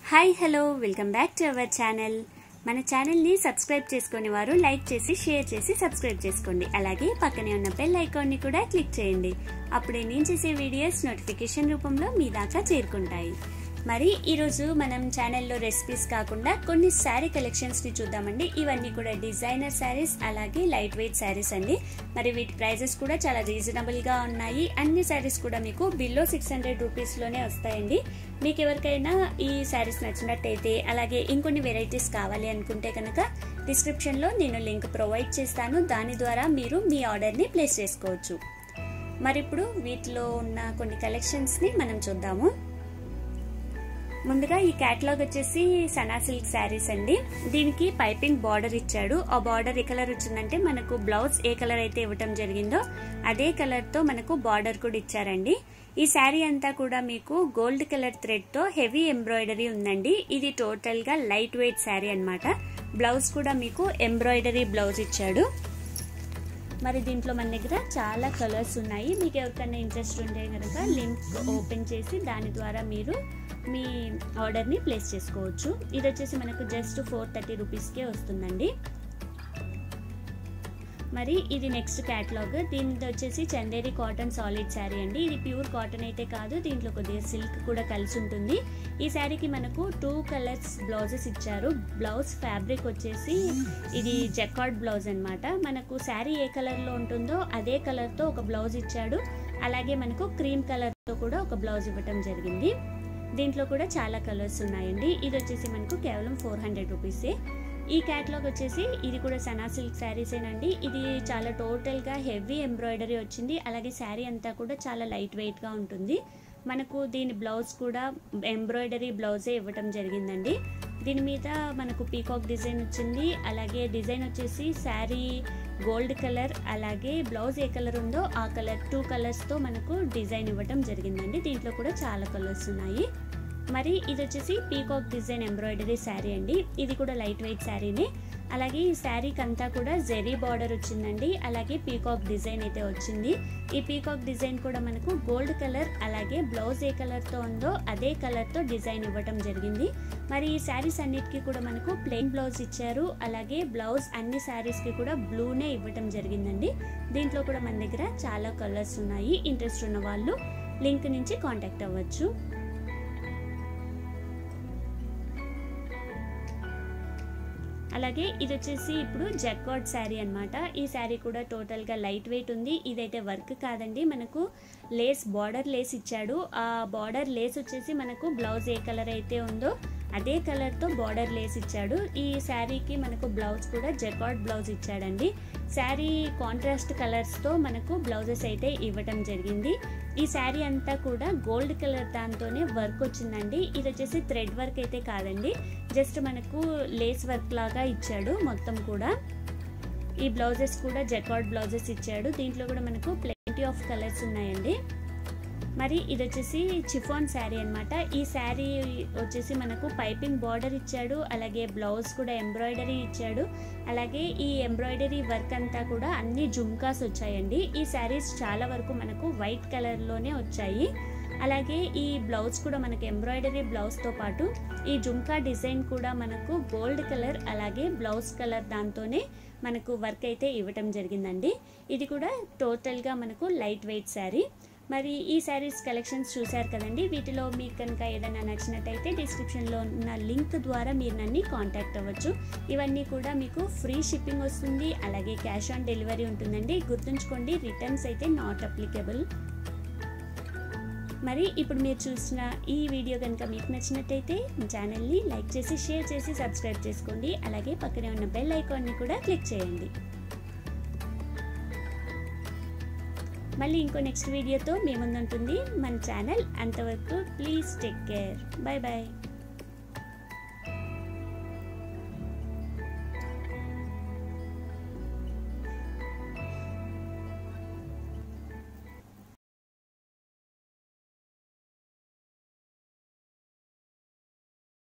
hi hello welcome back to our channel మన ఛానల్ని subscribe చేసుకునే వారు లైక్ చేసి షేర్ చేసి సబ్స్క్రైబ్ చేసుకోండి అలాగే పక్కనే ఉన్న బెల్ ఐకాన్ని కూడా క్లిక్ చేయండి అప్పుడే నేను చేసే వీడియోస్ నోటిఫికేషన్ రూపంలో మీ దాకా చేరుకుంటాయి మరి ఈరోజు మనం ఛానల్లో రెసిపీస్ కాకుండా కొన్ని శారీ కలెక్షన్స్ని చూద్దామండి ఇవన్నీ కూడా డిజైనర్ శారీస్ అలాగే లైట్ వెయిట్ శారీస్ అండి మరి వీటి ప్రైజెస్ కూడా చాలా రీజనబుల్గా ఉన్నాయి అన్ని శారీస్ కూడా మీకు బిలో సిక్స్ హండ్రెడ్ రూపీస్లోనే వస్తాయండి మీకు ఎవరికైనా ఈ శారీస్ నచ్చినట్టయితే అలాగే ఇంకొన్ని వెరైటీస్ కావాలి అనుకుంటే కనుక డిస్క్రిప్షన్లో నేను లింక్ ప్రొవైడ్ చేస్తాను దాని ద్వారా మీరు మీ ఆర్డర్ని ప్లేస్ చేసుకోవచ్చు మరి ఇప్పుడు వీటిలో ఉన్న కొన్ని కలెక్షన్స్ని మనం చూద్దాము ముందుగా ఈ క్యాటలాగ్ వచ్చేసి సనా సిల్క్ శారీస్ అండి దీనికి పైపింగ్ బార్డర్ ఇచ్చాడు ఆ బార్డర్ ఏ కలర్ వచ్చిందంటే మనకు బ్లౌజ్ ఏ కలర్ అయితే ఇవ్వటం జరిగిందో అదే కలర్ తో మనకు బార్డర్ కూడా ఇచ్చారండి ఈ శారీ అంతా కూడా మీకు గోల్డ్ కలర్ థ్రెడ్ తో హెవీ ఎంబ్రాయిడరీ ఉందండి ఇది టోటల్ గా లైట్ వెయిట్ శారీ అనమాట బ్లౌజ్ కూడా మీకు ఎంబ్రాయిడరీ బ్లౌజ్ ఇచ్చాడు మరి దీంట్లో మన దగ్గర చాలా కలర్స్ ఉన్నాయి మీకు ఎవరికైనా ఇంట్రెస్ట్ ఉంటే కనుక లింక్ ఓపెన్ చేసి దాని ద్వారా మీరు మీ ఆర్డర్ని ప్లేస్ చేసుకోవచ్చు ఇది వచ్చేసి మనకు జస్ట్ ఫోర్ థర్టీ రూపీస్కే వస్తుందండి మరి ఇది నెక్స్ట్ క్యాటలాగ్ దీనిది వచ్చేసి చందేరి కాటన్ సాలిడ్ శారీ అండి ఇది ప్యూర్ కాటన్ అయితే కాదు దీంట్లో కొద్దిగా సిల్క్ కూడా కలిసి ఉంటుంది ఈ శారీకి మనకు టూ కలర్స్ బ్లౌజెస్ ఇచ్చారు బ్లౌజ్ ఫ్యాబ్రిక్ వచ్చేసి ఇది జకార్డ్ బ్లౌజ్ అనమాట మనకు శారీ ఏ కలర్లో ఉంటుందో అదే కలర్తో ఒక బ్లౌజ్ ఇచ్చాడు అలాగే మనకు క్రీమ్ కలర్తో కూడా ఒక బ్లౌజ్ ఇవ్వటం జరిగింది దీంట్లో కూడా చాలా కలర్స్ ఉన్నాయండి ఇది వచ్చేసి మనకు కేవలం ఫోర్ హండ్రెడ్ రూపీసే ఈ క్యాట్లాగ్ వచ్చేసి ఇది కూడా సనా సిల్క్ శారీసేనండి ఇది చాలా టోటల్గా హెవీ ఎంబ్రాయిడరీ వచ్చింది అలాగే శారీ అంతా కూడా చాలా లైట్ వెయిట్గా ఉంటుంది మనకు దీని బ్లౌజ్ కూడా ఎంబ్రాయిడరీ బ్లౌజే ఇవ్వటం జరిగిందండి దీని మీద మనకు పీకాక్ డిజైన్ వచ్చింది అలాగే డిజైన్ వచ్చేసి శారీ గోల్డ్ కలర్ అలాగే బ్లౌజ్ ఏ కలర్ ఉందో ఆ కలర్ టూ కలర్స్తో మనకు డిజైన్ ఇవ్వటం జరిగిందండి దీంట్లో కూడా చాలా కలర్స్ ఉన్నాయి మరి ఇది వచ్చేసి పీకాక్ డిజైన్ ఎంబ్రాయిడరీ శారీ అండి ఇది కూడా లైట్ వెయిట్ శారీనే అలాగే ఈ శారీకి అంతా కూడా జెరీ బార్డర్ వచ్చిందండి అలాగే పీకాక్ డిజైన్ అయితే వచ్చింది ఈ పీకాక్ డిజైన్ కూడా మనకు గోల్డ్ కలర్ అలాగే బ్లౌజ్ ఏ కలర్తో ఉందో అదే కలర్తో డిజైన్ ఇవ్వటం జరిగింది మరి ఈ శారీస్ అన్నిటికీ కూడా మనకు ప్లెయిన్ బ్లౌజ్ ఇచ్చారు అలాగే బ్లౌజ్ అన్ని శారీస్కి కూడా బ్లూనే ఇవ్వటం జరిగిందండి దీంట్లో కూడా మన దగ్గర చాలా కలర్స్ ఉన్నాయి ఇంట్రెస్ట్ ఉన్న వాళ్ళు లింక్ నుంచి కాంటాక్ట్ అవ్వచ్చు అలాగే ఇది వచ్చేసి ఇప్పుడు జక్వాడ్ శారీ అనమాట ఈ శారీ కూడా టోటల్గా లైట్ వెయిట్ ఉంది ఇదైతే వర్క్ కాదండి మనకు లేస్ బార్డర్ లేస్ ఇచ్చాడు ఆ బార్డర్ లేస్ వచ్చేసి మనకు బ్లౌజ్ ఏ కలర్ అయితే ఉందో అదే కలర్తో బార్డర్ లేస్ ఇచ్చాడు ఈ శారీకి మనకు బ్లౌజ్ కూడా జకార్డ్ బ్లౌజ్ ఇచ్చాడండి శారీ కాంట్రాస్ట్ కలర్స్తో మనకు బ్లౌజెస్ అయితే ఇవ్వటం జరిగింది ఈ శారీ అంతా కూడా గోల్డ్ కలర్ దాంతోనే వర్క్ వచ్చిందండి ఇది వచ్చేసి థ్రెడ్ వర్క్ అయితే కాదండి జస్ట్ మనకు లేస్ వర్క్ లాగా ఇచ్చాడు మొత్తం కూడా ఈ బ్లౌజెస్ కూడా జకార్డ్ బ్లౌజెస్ ఇచ్చాడు దీంట్లో కూడా మనకు ప్లెంటీ ఆఫ్ కలర్స్ ఉన్నాయండి మరి ఇది వచ్చేసి చిఫాన్ శారీ అనమాట ఈ శారీ వచ్చేసి మనకు పైపింగ్ బార్డర్ ఇచ్చాడు అలాగే బ్లౌజ్ కూడా ఎంబ్రాయిడరీ ఇచ్చాడు అలాగే ఈ ఎంబ్రాయిడరీ వర్క్ అంతా కూడా అన్ని జుమ్కాస్ వచ్చాయండి ఈ శారీస్ చాలా వరకు మనకు వైట్ కలర్లోనే వచ్చాయి అలాగే ఈ బ్లౌజ్ కూడా మనకు ఎంబ్రాయిడరీ బ్లౌజ్తో పాటు ఈ జుమ్కా డిజైన్ కూడా మనకు గోల్డ్ కలర్ అలాగే బ్లౌజ్ కలర్ దాంతోనే మనకు వర్క్ అయితే ఇవ్వటం జరిగిందండి ఇది కూడా టోటల్గా మనకు లైట్ వెయిట్ శారీ మరి ఈ శారీస్ కలెక్షన్స్ చూశారు కదండి వీటిలో మీకు కనుక ఏదైనా నచ్చినట్టయితే డిస్క్రిప్షన్లో ఉన్న లింక్ ద్వారా మీరు నన్ను కాంటాక్ట్ అవ్వచ్చు ఇవన్నీ కూడా మీకు ఫ్రీ షిప్పింగ్ వస్తుంది అలాగే క్యాష్ ఆన్ డెలివరీ ఉంటుందండి గుర్తుంచుకోండి రిటర్న్స్ అయితే నాట్ అప్లికబుల్ మరి ఇప్పుడు మీరు చూసిన ఈ వీడియో కనుక మీకు నచ్చినట్టయితే ఛానల్ని లైక్ చేసి షేర్ చేసి సబ్స్క్రైబ్ చేసుకోండి అలాగే పక్కనే ఉన్న బెల్ ఐకాన్ని కూడా క్లిక్ చేయండి మళ్ళీ ఇంకో నెక్స్ట్ వీడియోతో మీ ముందుంటుంది మన ఛానల్ అంతవరకు please take care bye bye